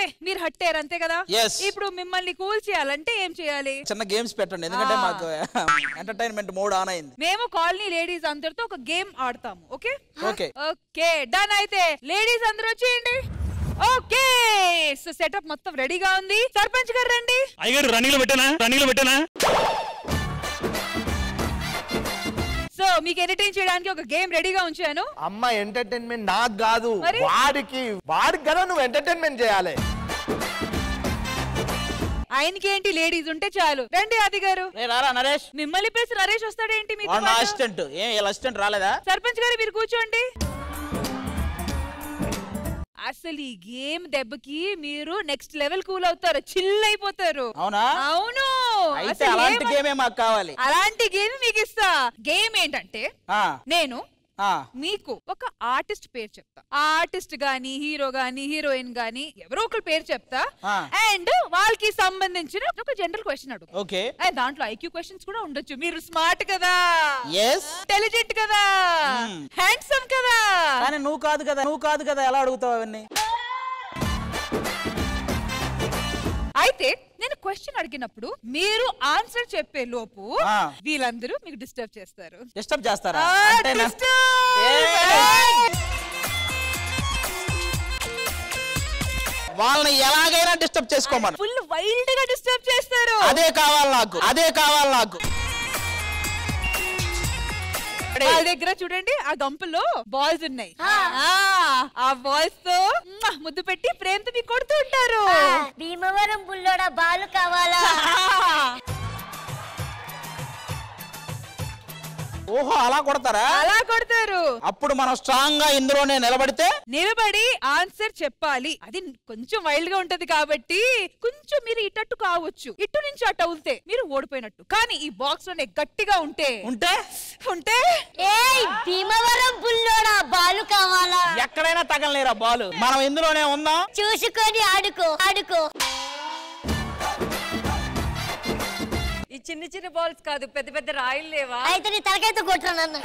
మీరు హట్టారు అంతే కదా Yes. ఇప్పుడు మిమ్మల్ని కూల్ చేయాలంటే ఏం చేయాలి చిన్న గేమ్స్ పెట్టండి ఎందుకంటే ఆ. మాకు ఎంటర్టైన్మెంట్ మోడ్ ఆన్ అయింది మేము కాలనీ లేడీస్ అందరితో ఒక గేమ్ ఆడతాము ఓకే ఓకే ఓకే డన్ అయితే లేడీస్ అందరూ వచ్చేయండి ఓకే సో సెటప్ మొత్తం రెడీగా ఉంది సర్పంచ్ గారు రండి అయ్యగారు రన్నింగ్ లో పెట్టానా రన్నింగ్ లో పెట్టానా సో మీకు ఎంటర్టైన్ చేయడానికి ఒక గేమ్ రెడీగా ఉంచాను అమ్మ ఎంటర్టైన్మెంట్ నాకు కాదు మరి? వాడికి వాడికి కదా నువ్వు ఎంటర్టైన్మెంట్ చేయాలి ఆయనకి ఏంటి లేడీస్ ఉంటే చాలు రండి ఆది గారు రే రారా నరేష్ మిమ్మల్ని పిలిచి నరేష్ వస్తాడేంటి మీతో వాడు నా పాటు? అసిస్టెంట్ ఏం వీళ్ళ అసిస్టెంట్ రాలేదా సర్పంచ్ గారు మీరు కూర్చోండి అసలు ఈ గేమ్ దెబ్బకి మీరు నెక్స్ట్ లెవెల్ కూల్ అవుతారు చిల్ అయిపోతారు అవునా అవును అయితే అసలు అలాంటి ఏమ- గేమే మాకు కావాలి అలాంటి గేమ్ మీకు ఇస్తా గేమ్ ఏంటంటే ఆ, నేను ఆ, మీకు ఒక ఆర్టిస్ట్ పేరు చెప్తా ఆ ఆర్టిస్ట్ గాని హీరో గాని హీరోయిన్ గాని ఎవరో ఒకరి పేరు చెప్తా ఆ. అండ్ వాళ్ళకి సంబంధించిన ఒక జనరల్ క్వశ్చన్ అడుగు ఓకే అండ్ దాంట్లో ఐక్యూ క్వశ్చన్స్ కూడా ఉండొచ్చు మీరు స్మార్ట్ కదా ఎస్ ఇంటెలిజెంట్ కదా Hmm. హ్యాండ్సమ్ కదా కానీ నువ్వు కాదు కదా నువ్వు కాదు కదా ఎలా అడుగుతావు అవన్నీ అయితే నేను క్వశ్చన్ అడిగినప్పుడు మీరు ఆన్సర్ చెప్పే లోపు ఆ. వీళ్ళందరూ మీకు డిస్టర్బ్ చేస్తారు డిస్టర్బ్ చేస్తారా ఆ, అంటే నా- disturb! ఏయ్! వాళ్ళని ఎలాగైనా డిస్టర్బ్ చేసుకోమను ఫుల్ వైల్డ్ గా డిస్టర్బ్ చేస్తారు అదే కావాలి నాకు అదే కావాలి నాకు వాళ్ళ దగ్గర చూడండి ఆ గంపలో బాల్స్ ఉన్నాయి ఆ, ఆ బాల్స్ తో మ్మ, ముద్దు పెట్టి ప్రేమతో మీకు కొడుతూ ఉంటారు భీమవరం బుల్లోడ బాలు కావాలా ఓహో అలా కొడతారా అలా కొడతారు అప్పుడు మనం స్ట్రాంగ్ గా ఇందులోనే నిలబడితే నిలబడి ఆన్సర్ చెప్పాలి అది కొంచెం వైల్డ్ గా ఉంటది కాబట్టి కొంచెం మీరు ఇటట్టు కావచ్చు ఇటు నుంచి అటు అవుతే మీరు ఓడిపోయినట్టు కానీ ఈ బాక్స్ లోనే గట్టిగా ఉంటే ఉంటే ఉంటే ఏయ్ భీమవరం బుల్లోడ బాలు కావాలా ఎక్కడైనా తగలలేరా బాల్ మనం ఇందులోనే ఉందాం చూసుకొని ఆడుకో ఆడుకో ఈ చిన్న చిన్న బాల్స్ కాదు పెద్ద పెద్ద రాయిలు లేవా అయితే నీ తలకైతే కొట్టరా నన్ను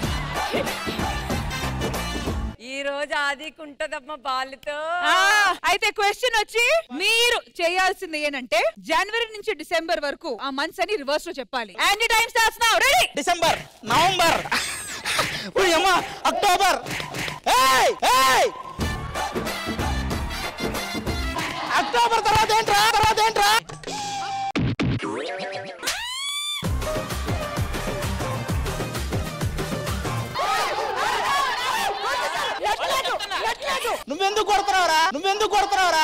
ఈ రోజు ఆదికి ఉంటదమ్మా బాలుతో ఆ, అయితే క్వశ్చన్ వచ్చి మీరు చేయాల్సింది ఏంటంటే జనవరి నుంచి డిసెంబర్ వరకు ఆ మంత్స్ అని రివర్స్ లో చెప్పాలి and time starts now ready December November అమ్మా అక్టోబర్ ఏయ్ ఏయ్ అక్టోబర్ తర్వాత ఏంట్రా తర్వాత ఏంట్రా నువ్వెందుకు కొడుతున్నావురా నువ్వెందుకు కొడుతున్నావురా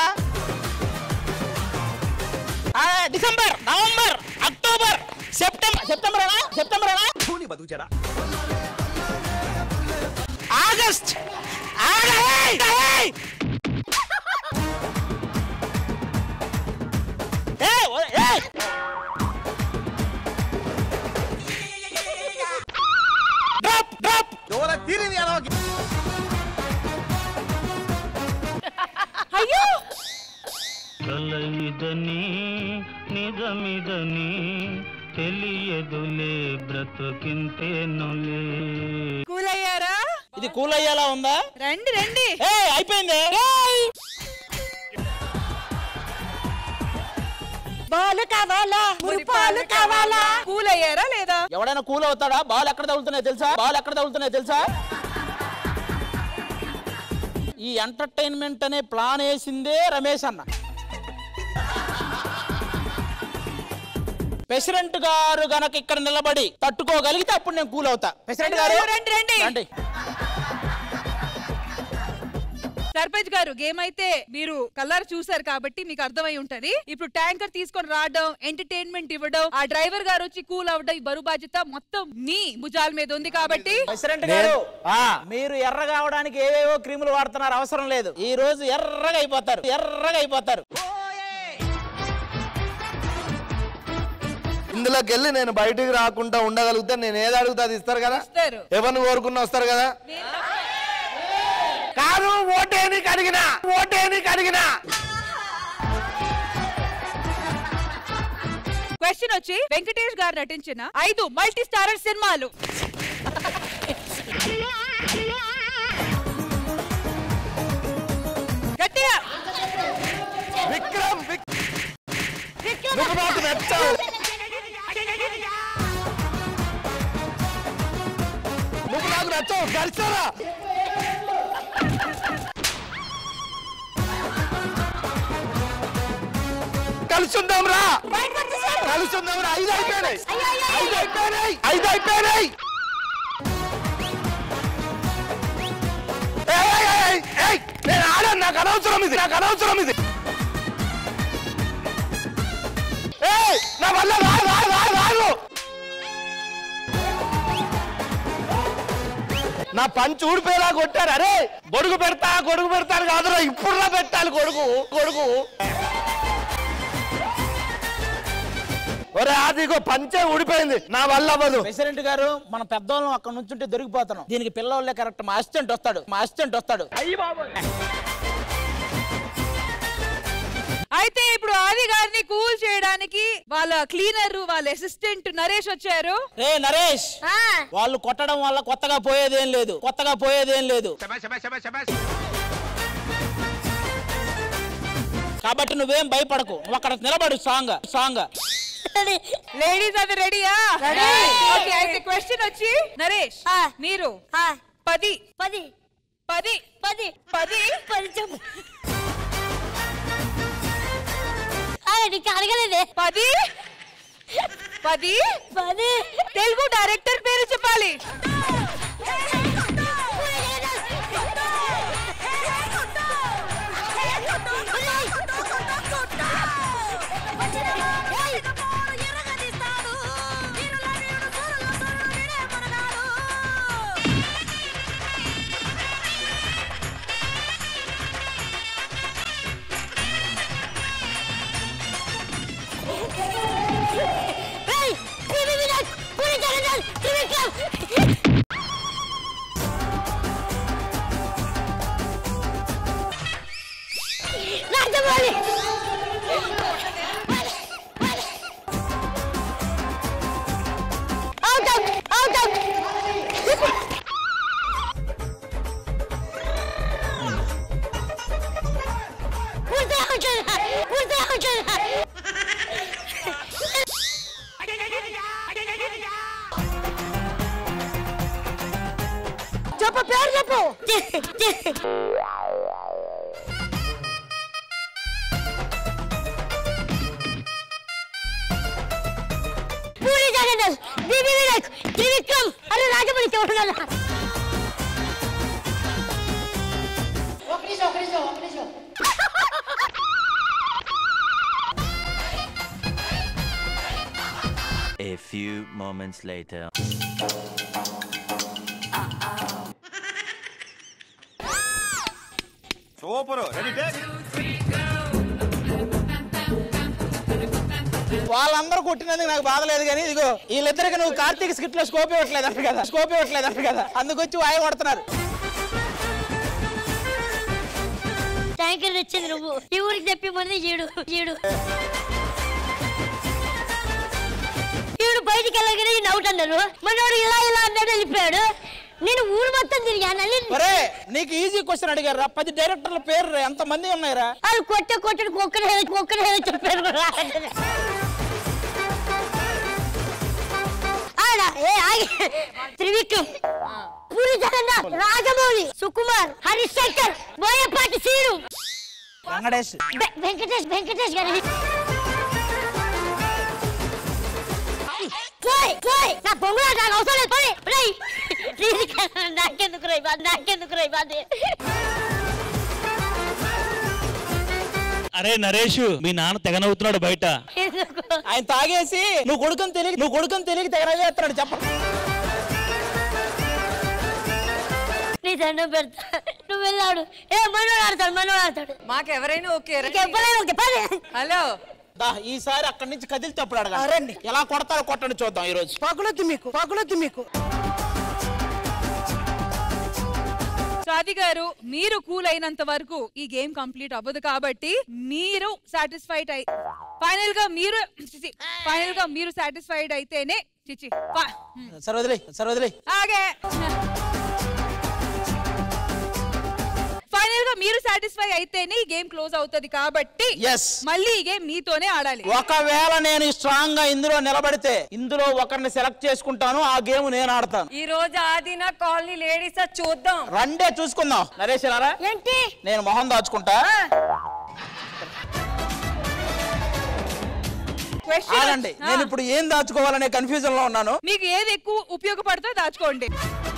ఆ, December November October September September ఎలా సెప్టెంబర్ ఎలా ఆగస్ట్ ఆగ- ఏయ్! ఏయ్! ఏయ్, ఓ- ఏయ్! డ్రాప్ డ్రాప్ అయ్యో కలయిదని నిజమిదని తెలియదులే బ్రతుకింతేనులే కూల్ అయ్యారా ఇది కూల్ అయ్యేలా ఉందా రండి రండి ఏ అయిపోయింది బాలు కావాలా మురిపాలు కావాలా కూల్ అయ్యారా లేదా ఎవడైనా కూల్ అవుతాడా బాల్ ఎక్కడ తగులుతున్నాయో తెలుసా బాల్ ఎక్కడ తగులుతున్నాయో తెలుసా ఈ ఎంటర్టైన్మెంట్ అనే ప్లాన్ వేసిందే రమేష్ అన్న ప్రెసిడెంట్ గారు గనక ఇక్కడ నిలబడి తట్టుకోగలిగితే అప్పుడు నేను కూల్ అవుతా ప్రెసిడెంట్ గారు రండి, రండి. రండి సర్పంచ్ గారు గేమ్ అయితే మీరు కలర్ చూసారు కాబట్టి మీకు అర్థమై ఉంటది ఇప్పుడు ట్యాంకర్ తీసుకొని రావడం ఎంటర్టైన్మెంట్ ఇవ్వడం ఆ డ్రైవర్ గారు వచ్చి కూల్ అవ్వడం ఈ బరువు బాధ్యత మొత్తం మీ భుజాల మీద ఉంది కాబట్టి ప్రెసిడెంట్ గారు మీరు ఎర్రగా అవడానికి ఏవేవో క్రీములు వాడుతున్నారు అవసరం లేదు ఈ రోజు ఎర్రగా అయిపోతారు ఎర్రగా అయిపోతారు ఇందులోకి వెళ్ళి నేను బయటికి రాకుండా ఉండగలిగితే నేను ఏది అడుగుతా అది ఇస్తారు కదా ఇస్తారు. ఎవరిని కోరుకున్నా వస్తారు కదా కాదు ఓటేనికి అడిగినా ఓటేనికి అడిగినా క్వశ్చన్ వచ్చి వెంకటేష్ గారు నటించిన ఐదు మల్టీ స్టారర్ సినిమాలు గట్టిగా విక్రమ్ నువ్వు నాకు నచ్చావు నువ్వు నాకు నచ్చావు కలిసారా కలుసుందాం రా కలుసుందాం రా ఐదు అయిపోయినాయి ఐదు అయిపోయినాయి ఐదు అయిపోయినాయి ఏయ్, ఏయ్, ఏయ్, ఏయ్, నేను ఆడాను నాకు అనవసరం ఇది నాకు అనవసరం ఇది ఏయ్, నా వల్ల రాదు రాదు రాదు రాదు నా పంచి ఊడిపోయేలా కొట్టారు అరే గొడుగు పెడతా గొడుగు పెడతాను కాదురా ఇప్పుడులా పెట్టాలి గొడుగు గొడుగు ఒరే అదిగో పంచే ఊడిపోయింది నా వల్ల అవ్వదు ప్రెసిడెంట్ గారు మన పెద్దోళ్ళం అక్కడ నుంచుంటే దొరికిపోతున్నాం దీనికి పిల్లవాళ్ళే కరెక్ట్ మా అసిస్టెంట్ వస్తాడు మా అసిస్టెంట్ వస్తాడు అయితే ఇప్పుడు ఆది గారిని కూల్ చేయడానికి వాళ్ళ క్లీనర్ వాళ్ళ అసిస్టెంట్ నరేష్ వచ్చారు రే నరేష్ ఆ, వాళ్ళు కొట్టడం వల్ల కొత్తగా పోయేదేం లేదు కొత్తగా పోయేదేం లేదు కాబట్టి నువ్వేం భయపడకు నువ్వు అక్కడ నిలబడు సాంగ్ సాంగ్ రెడీ. లేడీస్ అది రెడీయా Ready. ఓకే అయితే క్వశ్చన్ వచ్చి నరేష్ ఆ. మీరు ఆ, పది పది పది పది పది పది చెప్పు ఆ, నీకు అడగలేదే పది పది పది తెలుగు డైరెక్టర్ పేరు చెప్పాలి ఏయ్, టీవీ Vinayak, Puri Jagannath, Trivikram. Rajamouli. Out, out, out, out. పూర్తి అవుతున్నా, పూర్తి అవుతున్నా. చెప్పు పేరు చెప్పు పూరి జగన్నాథ్ బీబీ వినాయక్ త్రివిక్రమ్ అరే రాజమౌళి చూడాలి A few moments later. Super ready take వాళ్ళందరూ కొట్టినందుకు నాకు బాధ లేదు కానీ ఇదిగో వీళ్ళిద్దరికి నువ్వు కార్తీక్ స్కిట్ లో స్కోప్ ఇవ్వట్లేదు అంట కదా స్కోప్ ఇవ్వట్లేదు అంట కదా అందుకొచ్చి వాయి కొడుతున్నారు ట్యాంకర్ తెచ్చింది నువ్వు ఈ ఊరికి తెప్పిమంది ఈడు ఈడు ఈడు బయటికి వెళ్ళగానే ఈయన అవుట్ అన్నారు మనోడు ఇలా ఇలా అన్నాడు వెళ్ళిపోయాడు నేను ఊరు మొత్తం తిరిగాను అల్లి ఒరే నీకు ఈజీ క్వశ్చన్ అడిగారు రా పది డైరెక్టర్ల పేరు ఎంత మంది ఉన్నాయిరా వాళ్ళు కొట్టే కొట్టడు కుక్కడే కుక్కడే చెప్పారు ఆడ, ఏ, ఆగి. త్రివిక్రమ్ పూరి జగన్నాథ్ రాజమౌళి సుకుమార్ హరిశంకర్ బోయపాటి సీను వెంకటేష్ వె- వెంకటేష్ వెంకటేష్ గారి పోయ్, పోయ్, నా పొంగులా నాకు అవసరం లేదు పోయ్, రేయ్. దీనికి నాకెందుకు రే నాకెందుకు రే బాధ అరే నరేష్ మీ నాన్న తెగ నవ్వుతున్నాడు బయట ఎందుకు ఆయన తాగేసి నువ్వు కొడుకుని తెలియక నువ్వు కొడుకుని తెలియక తెగ చేస్తున్నాడు చెప్ప నీ దండం పెడతా నువ్వు వెళ్ళాడు ఏ మనోడు ఆడతాడు మనోడు ఆడతాడు మాకెవరైనా ఓకే రండి. ఎవరైనా ఒకటి పని హలో దా ఈసారి అక్కడి నుంచి కదిలితే అప్పుడు అడగండి ఎలా కొడతారో కొట్టండి చూద్దాం ఈ రోజు పగులొద్దు మీకు పగులొద్దు మీకు స్వాతి గారు మీరు కూల్ అయినంత వరకు ఈ గేమ్ కంప్లీట్ అవ్వదు కాబట్టి మీరు సాటిస్ఫైడ్ అయి ఫైనల్ గా మీరు ఫైనల్ గా మీరు సాటిస్ఫైడ్ అయితేనే చిచి ఫా- హ్మ్. సరే వదిలే సరే వదిలే ఆగే ఫైనల్ గా మీరు సాటిస్ఫై అయితేనే ఈ గేమ్ క్లోజ్ అవుతది కాబట్టి Yes. మళ్ళీ ఈ గేమ్ మీతోనే ఆడాలి ఒకవేళ నేను స్ట్రాంగ్ గా ఇందులో నిలబడితే ఇందులో ఒకరిని సెలెక్ట్ చేసుకుంటాను ఆ గేమ్ నేను ఆడతాను ఈ రోజు ఆదిన కాలనీ లేడీస్ చూద్దాం రండే చూసుకుందాం నరేష్ రారా ఏంటి నేను మొహం దాచుకుంటా Question ఆగండి వచ్చి- నేను ఆ. ఇప్పుడు ఏం దాచుకోవాలనే కన్ఫ్యూజన్ లో ఉన్నాను మీకు ఏది ఎక్కువ ఉపయోగపడుతుందో దాచుకోండి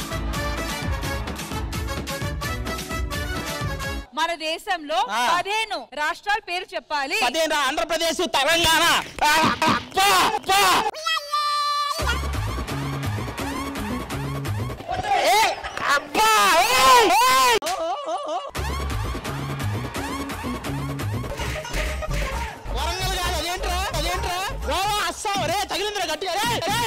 మన దేశంలో ఆ. పదిహేను రాష్ట్రాల పేరు చెప్పాలి పదిహేను ఆంధ్రప్రదేశ్ తెలంగాణ ఆ, అబ్బా, అబ్బా. ఏయ్, అబ్బా, ఏయ్, ఏయ్. వరంగల్ కాదు అదేంట్రా అదేంట్రా గోవా అస్సాం రే తగిలిందిరా గట్టిగా రే రే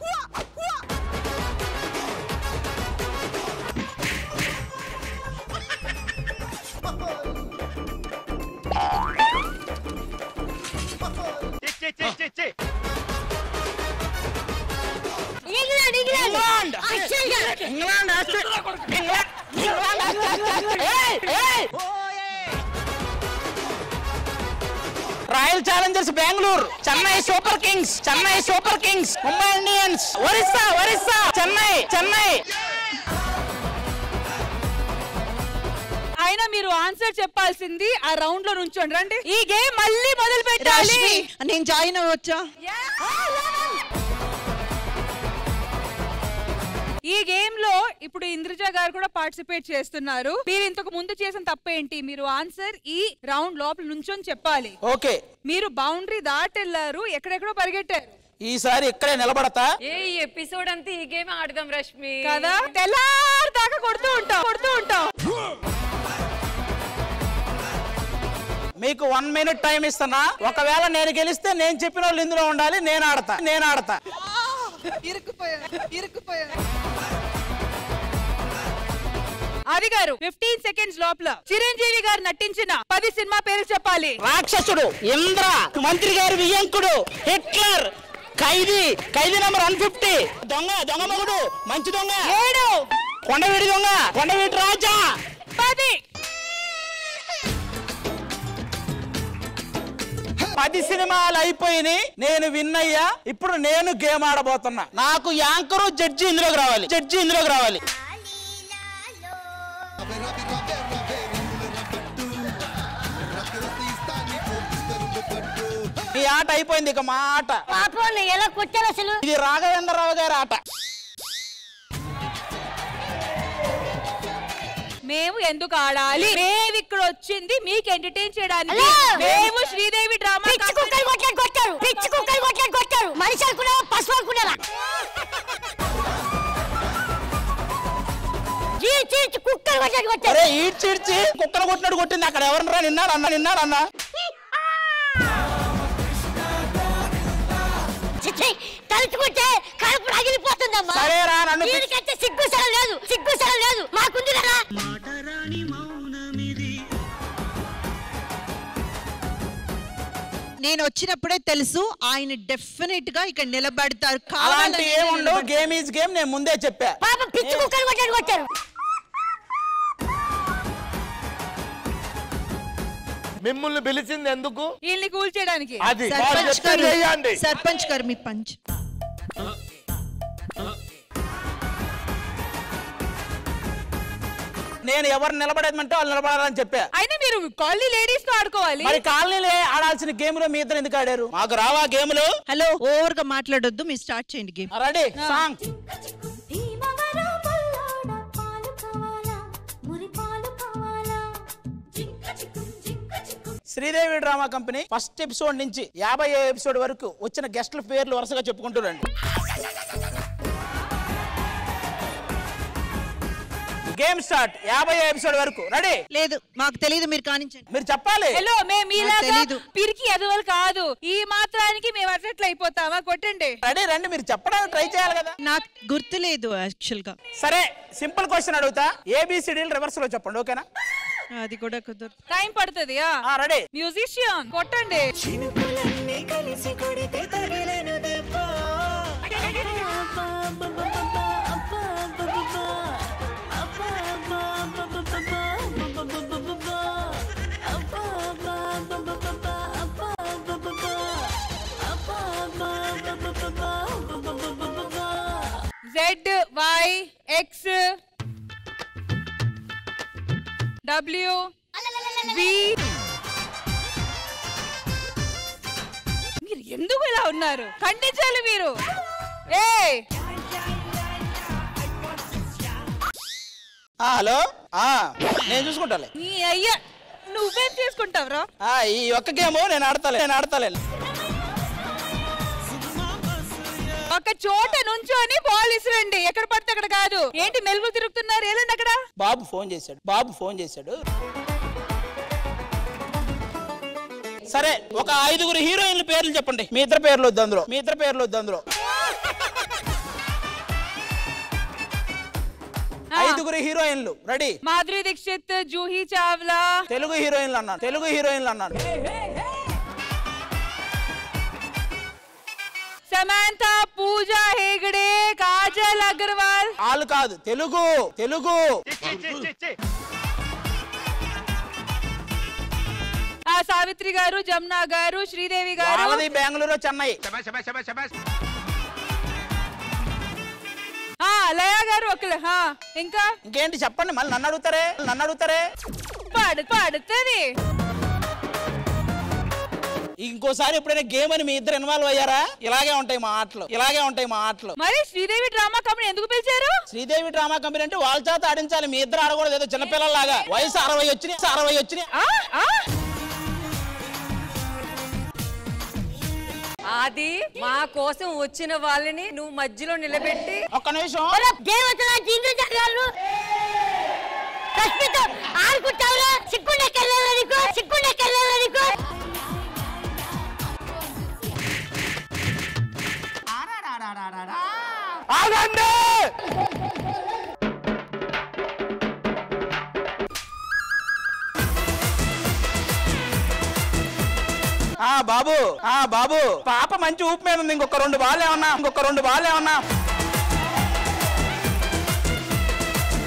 England England England. Australia England Australia England England Australia ఏయ్, ఏయ్. Royal Challengers Bengaluru Chennai Super Kings Chennai Super Kings Mumbai Indians Orissa Orissa Chennai Chennai అయినా మీరు ఆన్సర్ చెప్పాల్సింది ఆ రౌండ్ లో నుంచోండి రండి ఈ గేమ్ మళ్ళీ మొదలు పెట్టాలి రష్మి నేను జాయిన్ అవ్వచ్చా ఈ గేమ్ లో ఇప్పుడు ఇంద్రజ గారు కూడా పార్టిసిపేట్ చేస్తున్నారు మీరు ఇంతకు ముందు చేసిన తప్పేంటి మీరు ఆన్సర్ ఈ రౌండ్ లోపల నుంచొని చెప్పాలి ఓకే మీరు బౌండరీ దాటెళ్లారు ఎక్కడెక్కడో పరిగెట్టారు ఈసారి ఇక్కడే నిలబడతా ఏ ఈ ఎపిసోడ్ అంతా ఈ గేమ్ ఆడదాం రష్మి కదా తెల్లారి దాకా కొడుతూ ఉంటాం కొడుతూ ఉంటాం మీకు వన్ మినిట్ టైం ఇస్తున్నా ఒకవేళ నేను గెలిస్తే నేను చెప్పిన వాళ్ళు ఇందులో ఉండాలి నేను ఆడతా నేను ఆడతా అది గారు ఫిఫ్టీన్ సెకండ్స్ లోపల చిరంజీవి గారు నటించిన పది సినిమా పేరు చెప్పాలి రాక్షసుడు Indra Mantri Gari Viyyankudu Hitler Khaidi Khaidi number one fifty Donga Donga మగుడు మంచి దొంగ ఏడు కొండవీడి దొంగ కొండవీటి రాజా పది పది సినిమాలు అయిపోయినాయి నేను విన్ అయ్యా ఇప్పుడు నేను గేమ్ ఆడబోతున్నా నాకు యాంకరు జడ్జి ఇందులోకి రావాలి జడ్జి ఇందులోకి రావాలి ఈ ఆట అయిపోయింది ఇక మా ఆట పాపం నేను ఎలా కొట్టారు అసలు ఇది రాఘవేంద్రరావు గారి ఆట మేము ఎందుకు ఆడాలి మేము ఇక్కడ వచ్చింది మీకు ఎంటర్టైన్ చేయడానికి హలో! మేము శ్రీదేవి డ్రామా పిచ్చి కుక్కలు కొట్టాడు కొట్టారు పిచ్చి కుక్కలు కొట్టాడు కొట్టారు మనిషి అనుకున్నావా పశువు అనుకున్నారా జీ చీ చీ, కుక్కలు కొట్టాడు కొట్టారు అరే ఈడ్చి ఈడ్చి కుక్కను కొట్టినట్టు కొట్టింది అక్కడ ఎవరన్నా నిన్నారు అన్న నిన్నారు అన్న చిచ్చి, తలుచుకుంటే కడుపు రగిలిపోతుందమ్మా సరేరా, నన్ను పిచ్చి- దీనికైతే సిగ్గు సగం లేదు సిగ్గు సగం లేదు మాకుంది కదా నేను వచ్చినప్పుడే తెలుసు ఆయన డెఫినెట్ గా ఇక్కడ నిలబడతారు అలాంటి కావాలని ఏముండవు నిలబడతారు. గేమ్ ఈజ్ గేమ్ నేను ముందే చెప్పా పాపం పిచ్చి కుక్కలు కొట్టాడు కొట్టారు మిమ్మల్ని పిలిచింది ఎందుకు వీళ్ళని కూల్ చేయడానికి అది వాళ్ళు సర్పంచ్ చెప్తే గారు చేయండి సర్పంచ్ గారు మీ పంచ్ నేను ఎవరు నిలబడేదంటే వాళ్ళు నిలబడాలని చెప్పా అయినా మీరు కాలనీ లేడీస్ తో ఆడుకోవాలి మరి కాలనీలో ఆడాల్సిన గేమ్ లో మీ ఇద్దరు ఎందుకు ఆడారు మాకు రావా గేములు హలో ఓవర్ గా మాట్లాడొద్దు మీరు స్టార్ట్ చేయండి గేమ్ రెడీ సాంగ్ భీమవరం బుల్లోడ పాలు కావాలా మురి పాలు కావాలా జింక చిక్కు జింక చిక్కు Sridevi drama company first episode నుంచి యాభై ఎపిసోడ్ వరకు వచ్చిన గెస్ట్ల పేర్లు వరుసగా చెప్పుకుంటూ రండి గేమ్ స్టార్ట్ యాభై ఎపిసోడ్ వరకు రెడీ లేదు మాకు తెలియదు మీరు కానించండి మీరు చెప్పాలి హలో మేము మీలాగా తెలీదు. పిరికి ఎదవలు కాదు ఈ మాత్రానికి మేము అట్లట్లు అయిపోతామా కొట్టండి రెడీ రండి మీరు చెప్పడానికి ట్రై చేయాలి కదా నాకు గుర్తులేదు యాక్చువల్ గా సరే సింపుల్ క్వశ్చన్ అడుగుతా ఏబిసిడీలు రివర్స్ లో చెప్పండి ఓకేనా అది కూడా కుదరదు టైం పడుతుంది ఆ రెడీ మ్యూజిషియన్ కొట్టండి వై ఎక్స్ డబ్ల్యూ వి మీరు ఎందుకు ఇలా ఉన్నారు ఖండించాలి మీరు ఏ ఆ, హలో ఆ, నేను చూసుకుంటాలే నీ అయ్యా నువ్వేం చేసుకుంటావురా ఆ, ఈ ఒక్క గేమ్ నేను ఆడతాలే నేను ఆడతాలే ఒక చోట నుంచొని బాల్ ఇసిరండి ఎక్కడ పడితే అక్కడ కాదు ఏంటి మెలుగు తిరుగుతున్నారు ఏలండి అక్కడ బాబు ఫోన్ చేశాడు బాబు ఫోన్ చేశాడు సరే ఒక ఐదుగురు హీరోయిన్ల పేర్లు చెప్పండి మీ ఇద్దరు పేర్లు వద్దు అందులో మీ ఇద్దరు పేర్లు వద్దు అందులో ఆ. ఐదుగురు హీరోయిన్లు రెడీ మాధురి దీక్షిత్ జూహీ చావ్లా తెలుగు హీరోయిన్లు అన్నాను తెలుగు హీరోయిన్లు అన్నాను సమాంత పూజా హేగడే కాజల్ అగర్వాల్ వాళ్ళు కాదు తెలుగు తెలుగు ఆ సావిత్రి గారు జమున గారు శ్రీదేవి గారు వాళ్ళది బెంగళూరు చెన్నై ఆ లయ గారు ఒకరు హా ఇంకా ఇంకేంటి చెప్పండి మళ్ళీ నన్ను అడుగుతారే నన్ను అడుగుతారే పాడు పాడుతుంది ఇంకోసారి ఎప్పుడైనా గేమ్ అని మీ ఇద్దరు ఇన్వాల్వ్ అయ్యారా ఇలాగే ఉంటాయి మా ఆటలు ఇలాగే ఉంటాయి మా ఆటలు మరి శ్రీదేవి డ్రామా కంపెనీ ఎందుకు పిలిచారు శ్రీదేవి డ్రామా కంపెనీ అంటే వాళ్ళ చేత ఆడించాలి మీ ఇద్దరు ఆడకూడదు ఏదో చిన్నపిల్లలాగా వయసు అరవై వచ్చినాయి అరవై వచ్చినాయి ఆ ఆ అది మా కోసం వచ్చిన వాళ్ళని నువ్వు మధ్యలో నిలబెట్టి ఒక్క నిమిషం దేవతల జిందు జగాలు రష్మితో ఆడుకుంటావురా సిగ్గుండెక్కర్లేదా నీకు సిగ్గుండెక్కర్లేదా నీకు ఆగండి ఆ బాబు ఆ బాబు పాప మంచి ఊపు మీద ఉంది ఇంకొక రెండు బాల్ ఏమన్నా ఇంకొక రెండు బాల్ ఏమన్నా